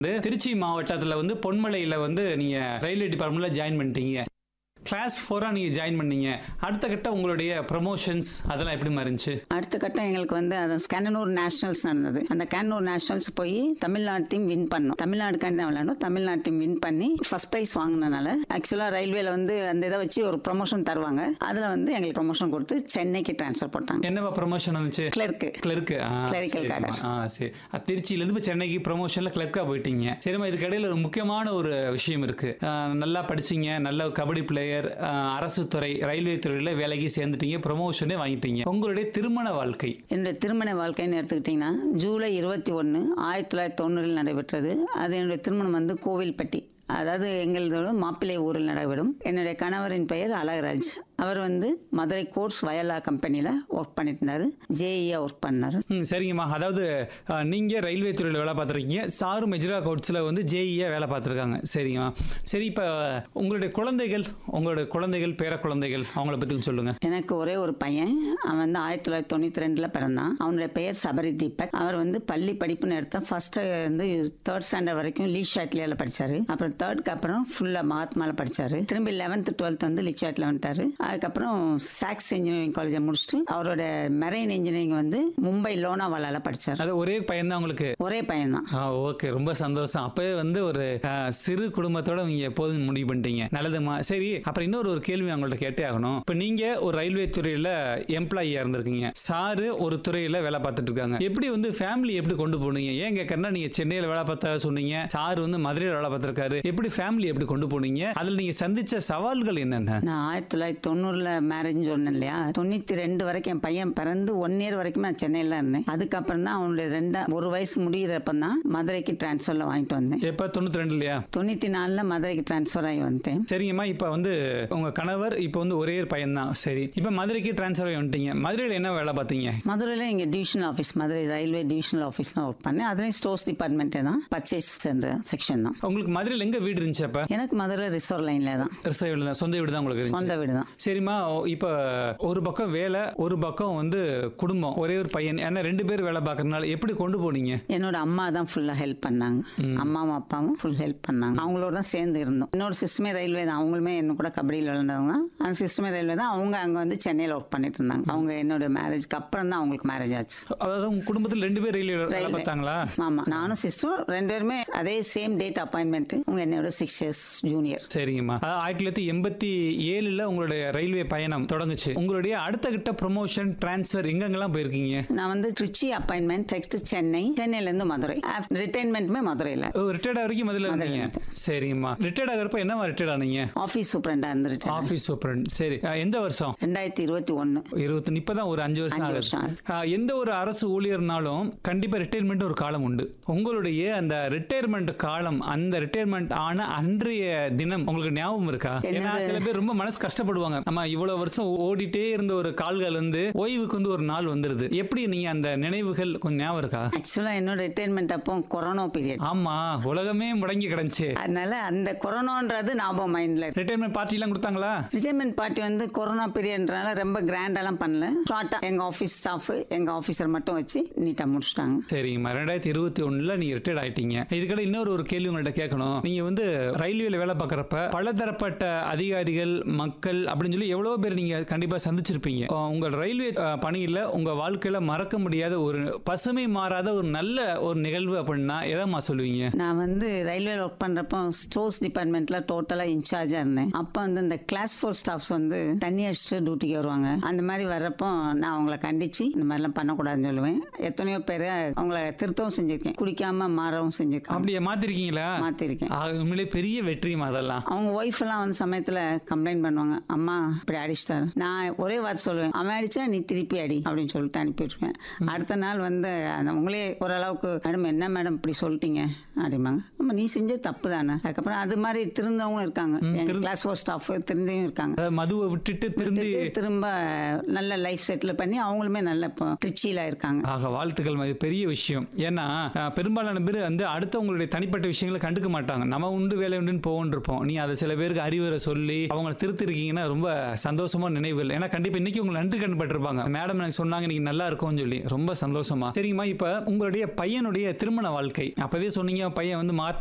வந்து திருச்சி மாவட்டத்தில் வந்து பொன்மலையில் வந்து நீங்கள் ரயில்வே டிபார்ட்மெண்ட்டில் ஜாயின் பண்ணிட்டீங்க கிளாஸ் ஃபோராக நீங்கள் ஜாயின் பண்ணீங்க அடுத்த கட்ட உங்களுடைய ப்ரமோஷன்ஸ் அதெல்லாம் எப்படி இருந்துச்சு அடுத்த கட்டம் எங்களுக்கு வந்து அந்த கண்ணனூர் நேஷனல்ஸ் நடந்தது அந்த கண்ணனூர் நேஷனல்ஸ் போய் தமிழ்நாடு டீம் வின் பண்ணோம் தமிழ்நாடுக்காண்டி தான் விளையாண்டோம் தமிழ்நாடு டீம் வின் பண்ணி ஃபர்ஸ்ட் ப்ரைஸ் வாங்கினனால ஆக்சுவலாக ரயில்வேல வந்து அந்த இதை வச்சு ஒரு ப்ரொமோஷன் தருவாங்க அதில் வந்து எங்களுக்கு ப்ரொமோஷன் கொடுத்து சென்னைக்கு ட்ரான்ஸ்ஃபர் போட்டாங்க என்னவா ப்ரமோஷன் வந்துச்சு கிளர்க்கு கிளர்க்கு Clerical cadre. ஆ சரி அஹ் திருச்சியிலேருந்து இப்போ சென்னைக்கு ப்ரமோஷனில் கிளர்க்காக போயிட்டீங்க சரிம்மா இதுக்கு இடையில ஒரு முக்கியமான ஒரு விஷயம் இருக்கு அஹ் நல்லா படிச்சீங்க நல்ல ஒரு கபடி பிளேயர் அரசு துறை ரயில்வே துறையில் வேலைக்கு சேர்ந்துட்டீங்க ப்ரமோஷனே வாங்கிட்டீங்க உங்களுடைய திருமண வாழ்க்கை என்னுடைய திருமண வாழ்க்கைன்னு எடுத்துக்கிட்டிங்கன்னா ஜூலை இருபத்தி ஒன்று ஆயிரத்தி தொள்ளாயிரத்தி தொண்ணூறில் நடைபெற்றது அது என்னுடைய திருமணம் வந்து கோவில்பட்டி அதாவது எங்களோட மாப்பிள்ளை ஊரில் நடைபெறும் என்னுடைய கணவரின் பெயர் அழகராஜ் அவர் வந்து மதுரை கோர்ஸ் வயலா கம்பெனியில் ஒர்க் பண்ணிட்டு இருந்தார் ஜேஇயா ஒர்க் பண்ணார் ம் சரிங்கம்மா அதாவது அஹ், நீங்க ரயில்வே துறையில் வேலை பார்த்துருக்கீங்க சாரு மெஜ்ரா கோட்ஸில் வந்து ஜேஇயா வேலை பார்த்துருக்காங்க சரிங்கம்மா சரி இப்போ உங்களுடைய குழந்தைகள் உங்களுடைய குழந்தைகள் பேர குழந்தைகள் அவங்கள பற்றி சொல்லுங்க எனக்கு ஒரே ஒரு பையன் அவன் வந்து ஆயிரத்தி தொள்ளாயிரத்தி தொண்ணூற்றி ரெண்டில் பிறந்தான் அவனுடைய பெயர் சபரி தீபக் அவர் வந்து பள்ளி படிப்புன்னு எடுத்தா ஃபர்ஸ்ட் வந்து தேர்ட் ஸ்டாண்டர்ட் வரைக்கும் லீ ஷாட்லியில் படிச்சாரு அப்புறம் தேர்ட்க்கு அப்புறம் ஃபுல்லாக மகாத்மாவில் படிச்சாரு திரும்பி லெவன்த்து டுவெல்த் வந்து லீ ஷாட்டில் வந்துட்டாரு அதுக்கப்புறம் சாக்ஸ் இன்ஜினியரிங் காலேஜை முடிச்சுட்டு அவரோட மெரைன் இன்ஜினியரிங் வந்து மும்பை லோனாவாலால படிச்சார் அது ஒரே பையன் தான் உங்களுக்கு ஒரே பையன்தான் ஆ ஓகே ரொம்ப சந்தோஷம் அப்பவே வந்து ஒரு ஆ, சிறு குடும்பத்தோட நீங்க எப்போதும் முடிவு பண்ணிட்டீங்க நல்லதுமா சரி அப்புறம் இன்னொரு ஒரு கேள்வி நான் உங்கள்ட்ட கேட்டே ஆகணும் இப்போ நீங்க ஒரு ரயில்வே துறையில எம்ப்ளாயியா இருந்திருக்கீங்க சாரு ஒரு துறையில வேலை பார்த்துட்டு இருக்காங்க எப்படி வந்து ஃபேமிலி எப்படி கொண்டு போனீங்க ஏன் கேட்கறேன்னா நீங்க சென்னையில வேலை பார்த்தா சொன்னீங்க சாரு வந்து மதுரையில் வேலை பார்த்திருக்காரு எப்படி ஃபேமிலி எப்படி கொண்டு போனீங்க அதுல நீங்க சந்திச்ச சவால்கள் என்னென்ன நான் ஆயிரத்தி தொள்ளாயிரத்தி தொண்ணூறில் மேரேஜ் சொன்னேன் இல்லையா தொண்ணூற்றி ரெண்டு வரைக்கும் என் பையன் பிறந்து ஒன் இயர் வரைக்கும் நான் சென்னையில் தான் இருந்தேன் அதுக்கப்புறம் தான் அவனுடைய ரெண்டா ஒரு வயசு முடிகிறப்ப தான் மதுரைக்கு டிரான்ஸ்ஃபரில் வாங்கிட்டு வந்தேன் எப்ப தொண்ணூத்தி ரெண்டுலயா தொண்ணூற்றி நாலில் மதுரைக்கு டிரான்ஸ்ஃபர் ஆகி வந்துட்டேன் சரிங்கம்மா இப்போ வந்து உங்க கணவர் இப்போ வந்து ஒரே ஒரு பையன் தான் சரி இப்போ மதுரைக்கு டிரான்ஸ்ஃபர் ஆகி வந்துட்டீங்க மதுரையில் என்ன வேலை பார்த்தீங்க மதுரையில் இங்கே divisional office Madurai railway divisional office தான் ஒர்க் பண்ணேன் அதுலேயும் ஸ்டோர்ஸ் டிபார்ட்மெண்ட்டே தான் பர்ச்சேஸ் என்ற செக்ஷன் தான் உங்களுக்கு மதுரையில் எங்க வீடு இருந்துச்சு அப்ப எனக்கு மதுரையில் ரிசர்வ் லைனில் தான் ரிசர்வ் வீடு தான் சொந்த வீடு தான் உங்களுக்கு இருந்துச்சு சொந்த வீடு தான் சரிம்மா ஓ- இப்போ ஒரு பக்கம் வேலை ஒரு பக்கம் வந்து குடும்பம் ஒரே ஒரு பையன் ஏன்னா ரெண்டு பேர் வேலை பார்க்கறதுனால எப்படி கொண்டு போனீங்க என்னோட அம்மா தான் ஃபுல்லாக ஹெல்ப் பண்ணாங்க அம்மாவும் அப்பாவும் ஃபுல் ஹெல்ப் பண்ணாங்க அவங்களோட தான் சேர்ந்து இருந்தோம் இன்னொரு சிஸ்டமே ரயில்வே தான் அவங்களுமே என்ன கூட கபடியில் விளையாண்டவங்க தான் அந்த சிஸ்டமே ரயில்வே தான் அவங்க அங்கே வந்து சென்னையில் ஒர்க் பண்ணிட்டு இருந்தாங்க அவங்க என்னோட மேரேஜ்க்கு அப்புறம் தான் அவங்களுக்கு மேரேஜ் ஆச்சு அதாவது உங்க குடும்பத்தில் ரெண்டு பேர் ரயில்வே வேலை ரயில்வே. பார்த்தாங்களா ஆமாம் நானும் சிஸ்டரும் ரெண்டு பேருமே அதே சேம் டேட் அப்பாயின்மெண்ட் அவங்க என்னோட சிக்ஸ் இயர்ஸ் ஜூனியர் சரிங்கம்மா அதாவது ஆயிரத்தி தொள்ளாயிரத்தி எண்பத்தி ஏழுல உங்களுடைய ரயில்வே பயணம் தொடங்குச்சு உங்களுடைய அடுத்த கிட்ட ப்ரொமோஷன் டிரான்ஸ்ஃபர் எங்கெங்கெல்லாம் போயிருக்கீங்க நான் வந்து திருச்சி அப்பாயின்மெண்ட் நெக்ஸ்ட் சென்னை சென்னையிலேருந்து மதுரை ரிட்டைர்மெண்ட்மே மதுரையில் ரிட்டையர்ட் வரைக்கும் முதல்ல இருந்தீங்க சரிங்கம்மா ரிட்டையர்ட் ஆகிறப்ப என்னவா ரிட்டையர்ட் ஆனீங்க ஆஃபீஸ் சூப்பரண்டாக இருந்துட்டு ஆஃபீஸ் சூப்பரண்ட் சரி அஹ், எந்த வருஷம் ரெண்டாயிரத்தி இருபத்தி ஒன்று இருபத்தி இப்பதான் ஒரு அஞ்சு வருஷம் அஞ்சு ஆகுது வருஷம் ஆகுது. ஆஹ், எந்த ஒரு அரசு ஊழியர்னாலும் கண்டிப்பா ரிட்டையர்மெண்ட் ஒரு காலம் உண்டு உங்களுடைய அந்த ரிட்டையர்மெண்ட் காலம் அந்த ரிட்டையர்மெண்ட் ஆன அன்றைய தினம் உங்களுக்கு ஞாபகம் இருக்கா ஏன்னா என்னது? சில பேர் ரொம்ப மனசு கஷ்டப்படுவாங்க நம்ம இவ்வளவு வருஷம் ஓடிட்டே இருந்த ஒரு கால்கள் வந்து ஓய்வுக்கு வந்து ஒரு நாள் வந்துருது எப்படி நீங்க அந்த நினைவுகள் கொஞ்சம் ஞாபகம் இருக்கா ஆக்சுவலாக என்னோட ரிட்டைர்மெண்ட் அப்போ கொரோனா பீரியட் ஆமா உலகமே முடங்கி கிடந்துச்சு அதனால அந்த கொரோனான்றது ஞாபகம் மைண்டில் ரிட்டையர்மெண்ட் பார்ட்டி எல்லாம் கொடுத்தாங்களா ரிட்டைர்மெண்ட் பார்ட்டி வந்து கொரோனா பீரியட்னால ரொம்ப கிராண்டாலாம் பண்ணல ஷார்ட்டாக எங்கள் ஆஃபீஸ் ஸ்டாஃப் எங்கள் ஆஃபீஸர் மட்டும் வச்சு நீட்டாக முடிச்சிட்டாங்க சரிங்கம்மா ரெண்டாயிரத்தி இருபத்தி ஒண்ணுல நீங்க ரிட்டையர்ட் ஆயிட்டீங்க இதுக்கட இன்னொரு ஒரு கேள்வி உங்கள்ட்ட கேட்கணும் நீங்க வந்து ரயில்வேல வேலை பார்க்கறப்ப பலதரப்பட்ட அதிகாரிகள் மக்கள் அப்படின்னு சொல்லி எவ்வளவு பேர் நீங்க கண்டிப்பா சந்திச்சிருப்பீங்க அஹ் உங்க ரயில்வே அஹ், பணியில உங்க வாழ்க்கையில மறக்க முடியாத ஒரு பசுமை மாறாத ஒரு நல்ல ஒரு நிகழ்வு அப்படின்னா எதம்மா சொல்லுவீங்க நான் வந்து ரயில்வே ஒர்க் பண்ணுறப்போ ஸ்டோர்ஸ் டிபார்ட்மெண்ட்டில் டோட்டலாக இன்சார்ஜாக இருந்தேன் அப்போ வந்து இந்த கிளாஸ் ஃபோர் ஸ்டாஃப்ஸ் வந்து தண்ணி அடிச்சுட்டு டியூட்டிக்கு வருவாங்க அந்த மாதிரி வர்றப்போ நான் அவங்கள கண்டிச்சு இந்த மாதிரிலாம் பண்ணக்கூடாதுன்னு சொல்லுவேன் எத்தனையோ பேர் அவங்கள திருத்தவும் செஞ்சுருக்கேன் குடிக்காம மாறவும் செஞ்சுருக்கேன் அப்படியே மாத்திருக்கீங்களா மாற்றிருக்கேன் ஆக, உண்மையிலே பெரிய வெற்றிமா அதெல்லாம் அவங்க ஒய்ஃப் எல்லாம் வந்து சமயத்தில் கம்ப்ளைண்ட் பண்ணுவாங்க அம்மா இப்படி அடிச்சிட்டாரு நான் ஒரே வார்த்தை சொல்லுவேன் அவன் அடிச்சா நீ திருப்பி அடி அப்படின்னு சொல்லிட்டு அனுப்பி விட்டுருவேன் அடுத்த நாள் வந்து அந்த உங்களே ஓரளவுக்கு மேடம் என்ன மேடம் இப்படி சொல்லிட்டீங்க அப்படிம்பாங்க ஆமா நீ செஞ்ச தப்பு தானே அதுக்கப்புறம் அது மாதிரி திருந்தவங்களும் இருக்காங்க எங்க கிளாஸ் ஃபோர் ஸ்டாஃப் திருந்தியும் இருக்காங்க அதாவது மதுவை விட்டுட்டு திருந்தி விட்டுட்டு திரும்ப நல்ல லைஃப் செட்டில் பண்ணி அவங்களுமே நல்ல இப்போ ட்ரிச்சியில் இருக்காங்க ஆக வாழ்த்துக்கள் இது பெரிய விஷயம் ஏன்னா அஹ், பெரும்பாலான பேர் வந்து அடுத்தவங்களுடைய தனிப்பட்ட விஷயங்களை கண்டுக்க மாட்டாங்க நம்ம உண்டு வேலை உண்டுன்னு போவோன்னு இருப்போம் நீ அதை சில பேருக்கு அறிவுரை சொல்லி அவங்கள திருத்திருக்கீங்கன்னா ரொம்ப சந்தோஷமா நினைவுகள் ஏன்னா கண்டிப்பா இன்னைக்கு உங்களை நன்றி கண்டுபட்டிருப்பாங்க மேடம் எனக்கு சொன்னாங்க நீங்க நல்லா இருக்கும்னு சொல்லி ரொம்ப சந்தோஷமா சரிங்கம்மா இப்ப உங்களுடைய பையனுடைய திருமண வாழ்க்கை அப்பவே சொன்னீங்க நீங்க பையன் வந்து மார்க்